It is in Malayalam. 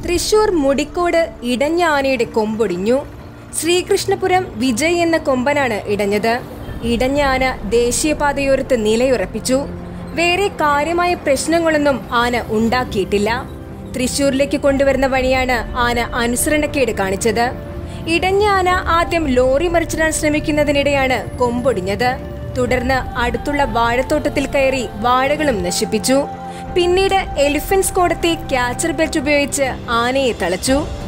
തൃശൂർ മുടിക്കോട് ഇടഞ്ഞ ആനയുടെ കൊമ്പൊടിഞ്ഞു ശ്രീകൃഷ്ണപുരം വിജയ് എന്ന കൊമ്പനാണ് ഇടഞ്ഞത് ഇടഞ്ഞ ആന ദേശീയപാതയോരത്ത് നിലയുറപ്പിച്ചു വേറെ കാര്യമായ പ്രശ്നങ്ങളൊന്നും ആന ഉണ്ടാക്കിയിട്ടില്ല തൃശൂരിലേക്ക് കൊണ്ടുവരുന്ന വഴിയാണ് ആന അനുസരണക്കേട് കാണിച്ചത് ഇടഞ്ഞ ആന ആദ്യം ലോറി മറിച്ചിടാൻ ശ്രമിക്കുന്നതിനിടെയാണ് കൊമ്പൊടിഞ്ഞത് തുടർന്ന് അടുത്തുള്ള വാഴത്തോട്ടത്തിൽ കയറി വാഴകളും നശിപ്പിച്ചു പിന്നീട് എലിഫന്റ്സ് കോടത്തെ ക്യാച്ചർ ബെൽറ്റ് ഉപയോഗിച്ച് ആനയെ തളച്ചു